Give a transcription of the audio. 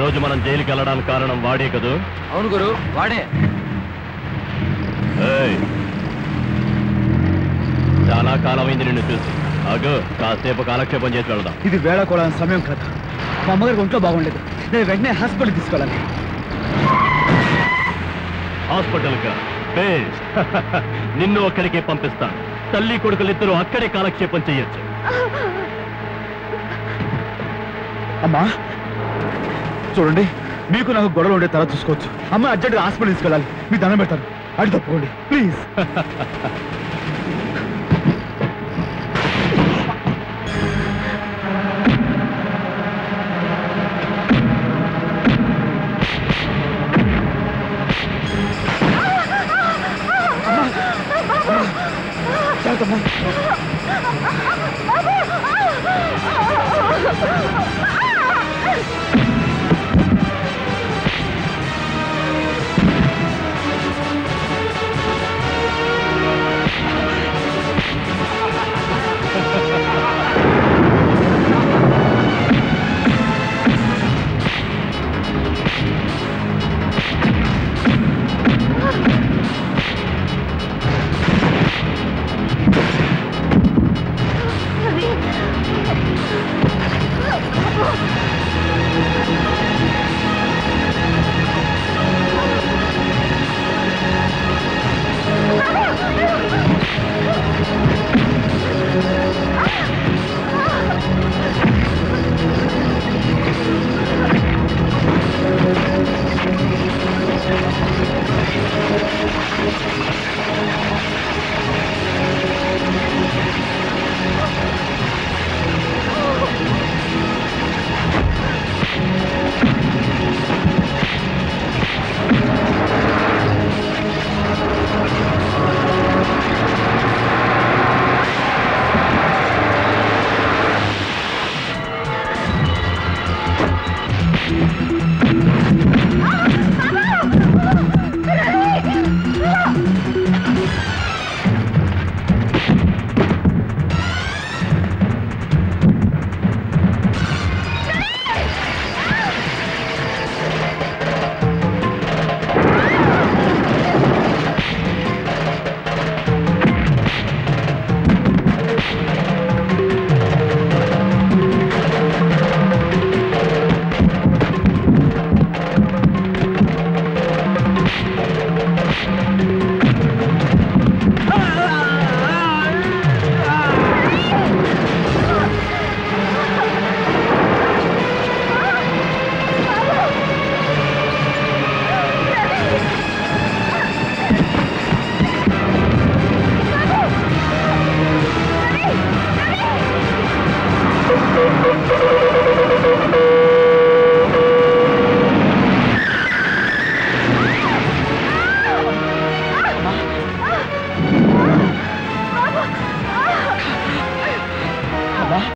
రోజు మనం జైలుకి వెళ్ళడానికి కారణం వాడే కదూ అవును గురు వాడే ఏయ్. చాలా కాలమైంది నిన్ను చూసి అగో కాసేపు కాలక్షేపం చేసి వెళ్దాం ఇది వేళ కూడా సమయం కాదు మా అమ్మగారికి ఒంట్లో బాగుండేది నేను వెంటనే హాస్పిటల్ తీసుకెళ్ళాలి హాస్పిటల్గా బేస్ నిన్ను అక్కడికే పంపిస్తాను తల్లి కొడుకులిద్దరూ అక్కడే కాలక్షేపం చెయ్యొచ్చు అమ్మా చూడండి మీకు నాకు గొడవలు ఉండే తర్వాత చూసుకోవచ్చు అమ్మ అర్జెంట్గా హాస్పిటల్ తీసుకెళ్ళాలి మీ దండం పెడతాను అడి తప్పుకోండి ప్లీజ్ జాగ్రత్తమ్మా.